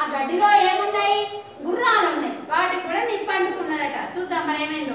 గడ్డిలో ఏమున్నాయి గుర్రాలు ఉన్నాయి వాటికి కూడా నిప్పు అంటుకున్నదట చూద్దాం మరి ఏమైందో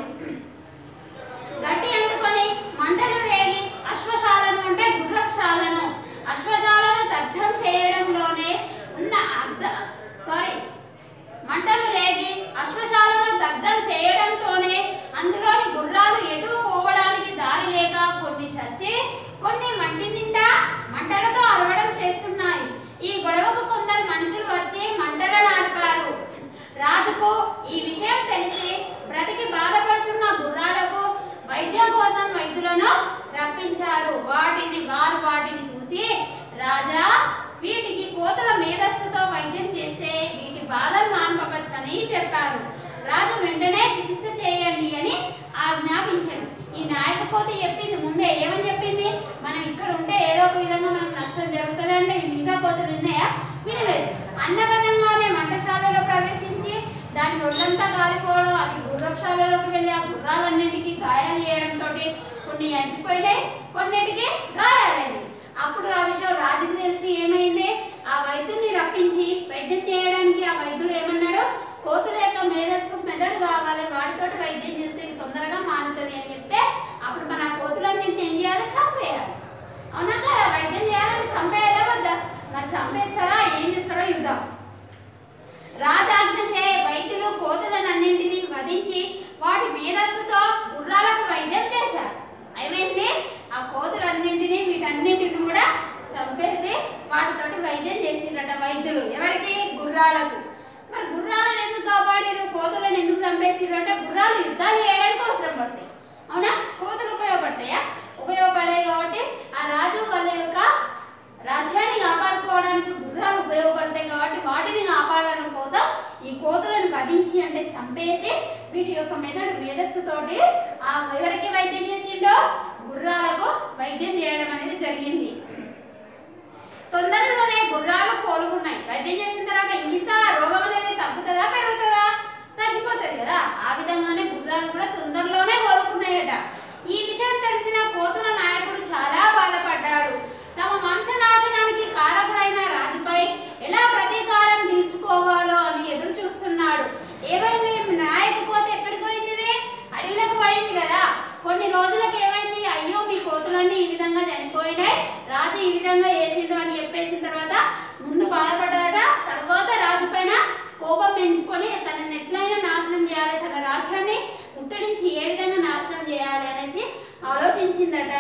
గడ్డి అంటుకొని మంటలు రేగి అశ్వశాలను అంటే గుర్రశాలను అశ్వశాలను దగ్ధం చేయడంలోనే ఉన్న అర్ధ సారీ మంటలు రేగి అశ్వశాలను దగ్ధం చేయడంతోనే అందులోని గుర్రాలు ఎటు పోవడానికి దారి లేక కొన్ని చచ్చి కొన్ని మంటి నిండా మంటలతో అరవడం చేస్తున్నాయి ఈ గొడవకు కొందరు మనుషులు వచ్చి మంటలను ఆర్పారు రాజుకు ఈ విషయం తెలిసి బ్రతికి బాధపడుచున్న గుర్రాలకు వైద్యం కోసం వైద్యులను రప్పించారు వాటిని వారు వాటిని చూచి రాజా వీటికి కోతుల మేధస్సుతో వైద్యం చేస్తే వీటి బాధలు మాన్పవచ్చని చెప్పారు రాజు వెంటనే చికిత్స చేయండి అని ఆజ్ఞాపించాడు ఈ నాయక కోతి చెప్పింది ముందే ఏమని చెప్పింది మనం ఇక్కడ ఉంటే ఏదో ఒక విధంగా మనం నష్టం జరుగుతుంది అంటే ఈ మిగతా కోతులు ఉన్నాయా వినలేదు అన్నబద్ధంగానే మంటశాలలో ప్రవేశించి దాని ఒళ్ళంతా కాలిపోవడం అది గుర్రశాలలోకి వెళ్ళి ఆ గుర్రాలన్నింటికి గాయాలు చేయడంతో కొన్ని అంటిపోయినాయి కొన్నిటికి గాయాలైనాయి అప్పుడు ఆ విషయం రాజుకు తెలిసి ఏమైంది ఆ వైద్యుని రప్పించి వైద్యం చేయడానికి ఆ వైద్యుడు ఏమన్నాడు కోతుల యొక్క మేధస్సు మెదడు కావాలి వాటితోటి వైద్యం చేస్తే ఇది తొందరగా మానుతుంది అని చెప్తే అప్పుడు మన ఆ కోతులన్నింటిని ఏం చేయాలి చంపేయాలి అవునా కదా వైద్యం చేయాలని చంపేయాలా వద్దా మరి చంపేస్తారా ఏం చేస్తారో యుద్ధం రాజాజ్ఞచే వైద్యులు కోతులనన్నింటినీ వధించి వాటి మేధస్సుతో గుర్రాలకు వైద్యం చేశారు ఏమైంది ఆ కోతులన్నింటినీ వీటన్నింటిని కూడా చంపేసి వాటితోటి వైద్యం చేసిండ్రట వైద్యులు ఎవరికి గుర్రాలకు మరి గుర్రాలను ఎందుకు కాపాడారు కోతులను ఎందుకు చంపేసిర్రు అంటే గుర్రాలు యుద్ధాలు చేయడానికి అవసరం పడతాయి అవునా కోతులు ఉపయోగపడతాయా ఉపయోగపడాయి కాబట్టి ఆ రాజు వాళ్ళ యొక్క రాజ్యాన్ని కాపాడుకోవడానికి గుర్రాలు ఉపయోగపడతాయి కాబట్టి వాటిని కాపాడడం కోసం ఈ కోతులను వధించి అంటే చంపేసి వీటి యొక్క మెదడు మేధస్సుతోటి ఆ ఎవరికి వైద్యం చేసిండో గుర్రాలకు వైద్యం చేయడం అనేది జరిగింది తొందరలోనే గుర్రాలు కోలుకున్నాయి వైద్యం చేసిన తర్వాత ఇంత రోగం అనేది తగ్గుతుందా పెరుగుతుందా తగ్గిపోతుంది కదా ఆ విధంగానే గుర్రాలు కూడా తొందరలోనే కోలుకున్నాయట ఈ విషయం తెలిసిన కోతుల నాయకుడు చాలా బాధపడ్డాడు తమ వంశనాశనానికి కారకుడైన రాజుపై ఎలా ప్రతీకారం తీర్చుకోవాలో అని ఎదురు చూస్తున్నాడు ఏమైంది నాయక కోత ఎక్కడికి పోయింది ఇది? అడవిలోకి పోయింది కదా కొన్ని రోజులకు ఏమైంది అయ్యో మీ కోతులన్నీ ఈ విధంగా చనిపోయినాయి రాజు ఈ విధంగా వేసిండు అని చెప్పేసిన తర్వాత ముందు బాధపడ్డాడ తర్వాత రాజు పైన కోపం పెంచుకొని తనని ఎట్లయినా నాశనం చేయాలి తన రాజ్యాన్ని ముట్టడించి ఏ విధంగా నాశనం చేయాలి అనేసి ఆలోచించిందట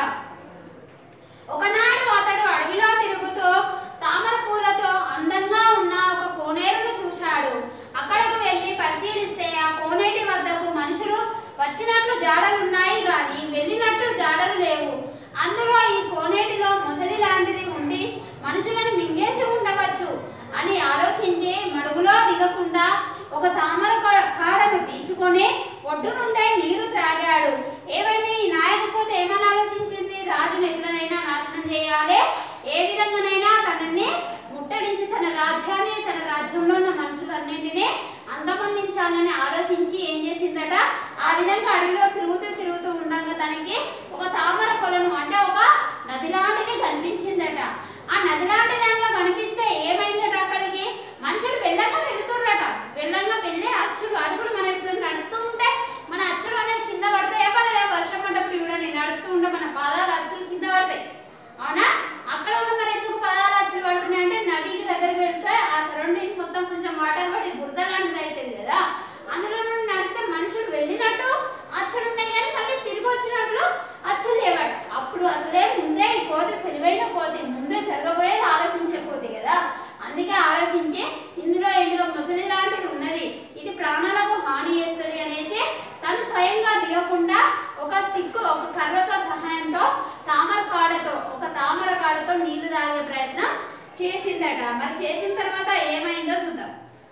ఒకనాడు అతడు అడవిలో తిరుగుతూ తామర పూలతో అందంగా ఉన్న ఒక కోనేరును చూశాడు అక్కడకు వెళ్ళి పరిశీలిస్తే ఆ కోనేటి వద్దకు మనుషులు వచ్చినట్లు జాడలున్నాయి గాని వెళ్ళినట్లు జాడలు లేవు అందులో ఈ కోనేటిలో మొసలి లాంటిది ఉండి మనుషులను మింగేసి ఉండవచ్చు అని ఆలోచించి మడుగులో దిగకుండా ఒక తామర కా- కాడను తీసుకొని ఒడ్డు నుండే నీరు త్రాగాడు ఏమైంది ఈ నాయక కోత ఏమని ఆలోచించింది రాజును ఎట్లనైనా నాశనం చేయాలి ఏ విధంగానైనా తనని ముట్టడించి తన రాజ్యాన్ని తన రాజ్యంలో ఉన్న మనుషులన్నింటినీ అంతమొందించాలని ఆలోచించి ఏం చేసిందట ఆ విధంగా అడవిలో తిరుగుతూ తిరుగుతూ ఉండగా తనకి ఒక తామర కొలను అంటే ఒక నది లాంటిది కనిపించిందట ఆ నది లాంటి దాంట్లో కనిపిస్తే ఏమైందట అక్కడికి మనుషులు వెళ్ళక వెళుతుర్రట వెళ్ళంగా వెళ్ళే అచ్చులు అడుగులు మన ఇట్లా నడుస్తూ ఉంటే మన అచ్చులు అనేది కింద పడతాయా పడదా వర్షం పడ్డప్పుడు చూడండి నడుస్తూ ఉంటే మన పాదాలు అచ్చులు కింద పడతాయి అవునా అక్కడ ఉన్న మరి ఎందుకు పదాలు అచ్చులు పడుతున్నాయి అంటే నదికి దగ్గరికి వెళ్తే ఆ సరౌండింగ్ మొత్తం కొంచెం వాటర్ పడి బురద లాంటిది అవుతుంది కదా అందులో నుండి నడిస్తే మనుషులు వెళ్ళినట్టు అచ్చులు ఉన్నాయి కానీ మళ్ళీ తిరిగి వచ్చినట్లు అచ్చులు లేవట అప్పుడు అసలే ముందే ఈ కోతి తెలివైన కోతి ముందే జరగబోయేది ఆలోచించే కోతి కదా అందుకే ఆలోచించి ఇందులో ఏంటిదో ముసలి లాంటిది ఉన్నది ఇది ప్రాణాలకు హాని చేస్తుంది అనేసి తను స్వయంగా దిగకుండా ఒక స్టిక్ ఒక కర్రతో సహాయంతో తామర కాడతో ఒక తామర కాడతో నీళ్లు తాగే ప్రయత్నం చేసిందట మరి చేసిన తర్వాత ఏమైందో చూద్దాం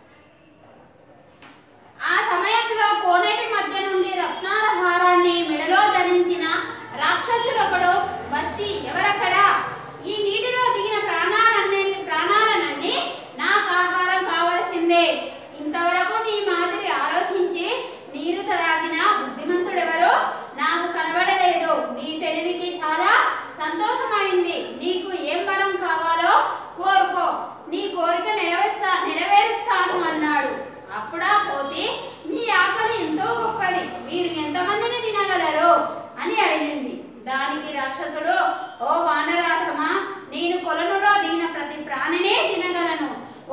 ఆ సమయంలో కోనేటి మధ్య నుండి రత్నాల హారాన్ని మెడలో ధరించిన రాక్షసుడొకడు వచ్చి ఎవరక్కడా ఈ నీటిలో దిగిన ప్రాణాలన్నీ ప్రాణాలనన్నీ నాకు ఆహారం కావలసిందే ఇంతవరకు నీ మాదిరి ఆలోచించి నీరు త్రాగిన బుద్ధిమంతుడెవరో నాకు కనబడలేదు నీ తెలివికి చాలా సంతోషమైంది నీకు ఏం వరం కావాలో కోరుకో నీ కోరిక నెరవేరుస్తా నెరవేరుస్తా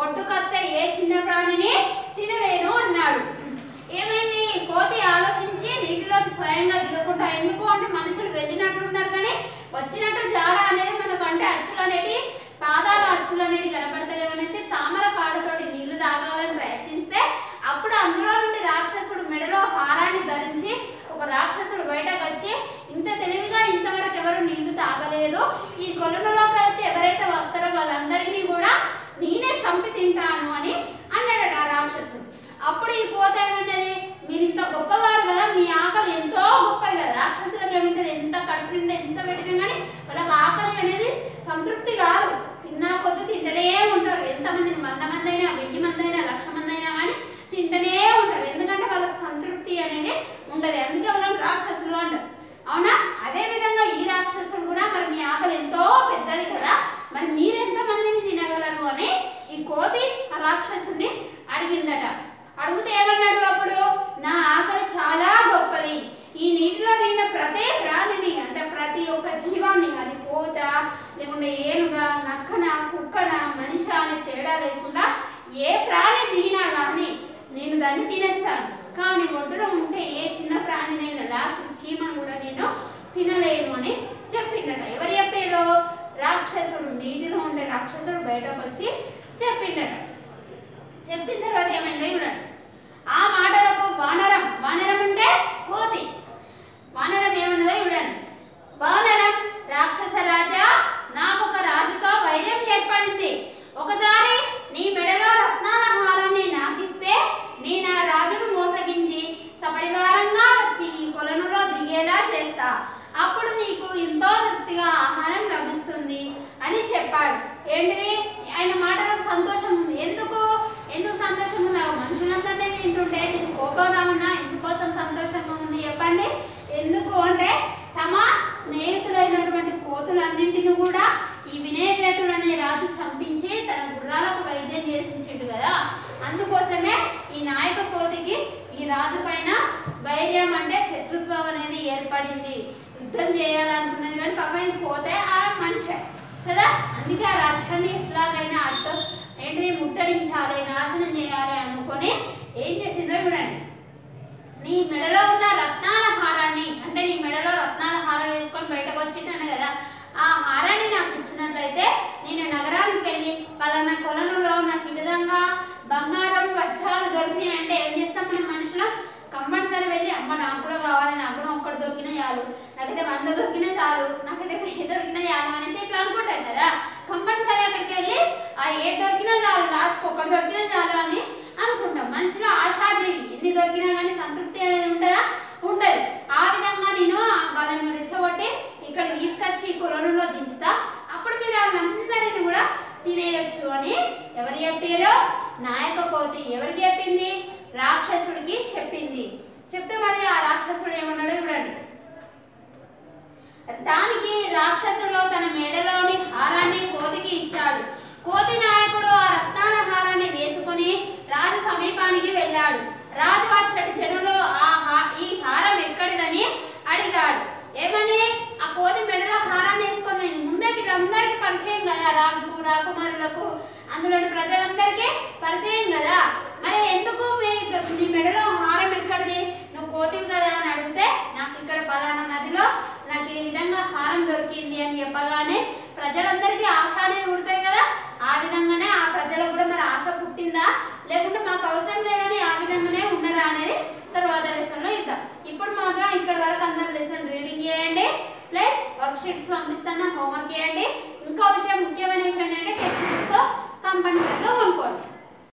ఒడ్డుకొస్తే ఏ చిన్న ప్రాణిని తినలేను అన్నాడు ఏమైంది కోతి ఆలోచించి నీటిలోకి స్వయంగా దిగకుండా ఎందుకు అంటే మనుషులు వెళ్ళినట్లున్నారు కానీ వచ్చినట్టు జాడ అనేది మనకు అంటే అచ్చులు అనేటి పాదాల అచ్చులు అనేటి కనబడతలేవు అనేసి తామర కాడుతోటి నీళ్లు తాగాలని ప్రయత్నిస్తే అప్పుడు అందులో నుండి రాక్షసుడు మెడలో హారాన్ని ధరించి ఒక రాక్షసుడు బయటకు వచ్చి ఇంత తెలివిగా ఇంతవరకు ఎవరు నీళ్లు తాగలేదు ఈ కొలనులోకి అయితే ఎవరైతే వస్తారో వాళ్ళందరినీ కూడా నేనే చంపి తింటాను అని అన్నాడట ఆ రాక్షసుడు అప్పుడు ఈ కోత ఏమన్నది మీరు ఇంత గొప్పవారు కదా మీ ఆకలి ఎంతో గొప్పది కదా రాక్షసులకు ఏమిటది ఎంత కడుపు నిండా ఎంత పెట్టినా కానీ వాళ్ళకి ఆకలి అనేది సంతృప్తి కాదు తిన్నా కొద్ది తింటనే ఉంటారు ఎంతమంది వంద మంది అయినా వెయ్యి మంది అయినా లక్ష మంది అయినా కానీ తింటనే ఉంటారు ఎందుకంటే వాళ్ళకి సంతృప్తి అనేది ఉండదు అందుకే వాళ్ళని రాక్షసులు అంటారు అవునా అదే విధంగా ఈ రాక్షసుడు కూడా మరి మీ ఆకలి ఎంతో పెద్దది కదా మరి మీరు ఎంతమందిని తినగలరు అని ఈ కోతి ఆ రాక్షసుని అడిగిందట అడిగితే ఏమన్నాడు అప్పుడు నా ఆకలి చాలా గొప్పది ఈ నీటిలో దిగిన ప్రతి ప్రాణిని అంటే ప్రతి ఒక్క జీవాన్ని అది కోత లేకుంటే ఏనుగా నక్కన కుక్కన మనిషి అనే తేడా లేకుండా ఏ ప్రాణి దిగినా కానీ నేను దాన్ని తినేస్తాను కానీ ఒడ్డులో ఉంటే ఏ చిన్న ప్రాణినైనా లాస్ట్ చీమను కూడా నేను తినలేను అని చెప్పిండట ఎవరు చెప్పారు రాక్షసుడు నీటిలో ఉండే రాక్షసుడు బయటకు వచ్చి చెప్పిండట చెప్పిన తర్వాత ఏమైందో చూడండి ఆ మాటలకు వానరం వానరం అంటే కోతి వానరం ఏమన్నదో చూడండి వానరం రాక్షస రాజా నాకు ఒక రాజుతో వైర్యం ఏర్పడింది ఒకసారి నీ మెడలో రత్నాల హారాన్ని నాకిస్తే నేను ఆ రాజును మోసగించి సపరివారంగా వచ్చి ఈ కొలనులో దిగేలా చేస్తా అప్పుడు నీకు ఎంతో తృప్తిగా ఆహారం లభిస్తుంది అని చెప్పాడు ఏంటిది ఆయన మాటలకు సంతోషం ఉంది ఎందుకు ఎందుకు సంతోషం ఉంది ఆ మనుషులందరినీ తింటుంటే నీకు కోపం రామన్నా ఎందుకోసం సంతోషంగా ఉంది చెప్పండి ఎందుకు అంటే తమ స్నేహితులైనటువంటి కోతులన్నింటిని కూడా ఈ వినయజేతుడు అనే రాజు చంపించి తన గుర్రాలకు వైద్యం చేసించిండు కదా అందుకోసమే ఈ నాయక కోతికి ఈ రాజు పైన వైర్యం అంటే శత్రుత్వం అనేది ఏర్పడింది యుద్ధం చేయాలనుకున్నది కానీ పాప ఇది పోతే ఆ మనిషి కదా అందుకే ఆ రాజ్యాన్ని ఎట్లాగైనా అట్ట ఏంటిది ముట్టడించాలి నాశనం చేయాలి అనుకొని ఏం చేసిందో చూడండి నీ మెడలో ఉన్న రత్నాల హారాన్ని అంటే నీ మెడలో రత్నాల హారం వేసుకొని బయటకు వచ్చింటాను కదా ఆ హారాన్ని నాకు ఇచ్చినట్లయితే నేను నగరానికి వెళ్ళి పలానా కొలనులో నాకు ఈ విధంగా బంగారం వజ్రాలు దొరికినాయి అంటే ఏం చేస్తాం మనం మనుషులు కంపల్సరీ వెళ్ళి అమ్మ నాకు కూడా కావాలి నాకు కూడా ఒక్కటి దొరికినా చాలు నాకైతే వంద దొరికినా చాలు నాకైతే వెయ్యి దొరికినా చాలు అనేసి ఇట్లా అనుకుంటాం కదా కంపల్సరీ అక్కడికి వెళ్ళి ఆ ఏ దొరికినా చాలు లాస్ట్ ఒక్కటి దొరికినా చాలు అని అనుకుంటాం మనిషిలో ఆశాజీవి ఎన్ని దొరికినా కానీ సంతృప్తి అనేది ఉంటుందా ఉండదు ఆ విధంగా నేను వాళ్ళని రెచ్చగొట్టి ఇక్కడ తీసుకొచ్చి ఈ కొలనులో దించుతా అప్పుడు మీరు వాళ్ళందరినీ కూడా తినేయొచ్చు అని ఎవరు చెప్పారో నాయక కోతి ఎవరికి చెప్పింది రాక్షసుడికి చెప్పింది చెప్తే మరి ఆ రాక్షసుడు ఏమన్నాడు చూడండి దానికి రాక్షసుడు తన మెడలోని హారాన్ని కోతికి ఇచ్చాడు కోతి నాయకుడు ఆ రత్నాల హారాన్ని వేసుకుని రాజు సమీపానికి వెళ్ళాడు రాజు అచ్చటి చెడులో ఆ హా- ఈ హారం ఎక్కడిదని అడిగాడు ఏమని ఆ కోతి మెడలో హారాన్ని వేసుకొని వెళ్ళి ముందే వీళ్ళందరికీ పరిచయం కదా రాజుకు రాకుమారులకు అందులోని ప్రజలందరికీ పరిచయం కదా మరి ఎందుకు మీ నీ మెడలో హారం ఎక్కడిది నువ్వు కోతివి కదా అని అడిగితే నాకు ఇక్కడ పలానా నదిలో నాకు ఈ విధంగా హారం దొరికింది అని చెప్పగానే ప్రజలందరికీ ఆశ అనేది పుడతాయి కదా ఆ విధంగానే ఆ ప్రజలకు కూడా మరి ఆశ పుట్టిందా లేకుంటే మాకు అవసరం లేదని ఆ విధంగానే ఉన్నదా అనేది తర్వాత లెసన్లో ఇద్దాం ఇప్పుడు మాత్రం ఇక్కడ వరకు అందరు లెసన్ రీడింగ్ చేయండి ప్లస్ వర్క్ షీట్స్ పంపిస్తాను హోంవర్క్ చేయండి ఇంకో విషయం ముఖ్యమైన విషయం ఏంటంటే టెక్స్ట్ బుక్స్ కంపల్సరీగా కొనుక్కోండి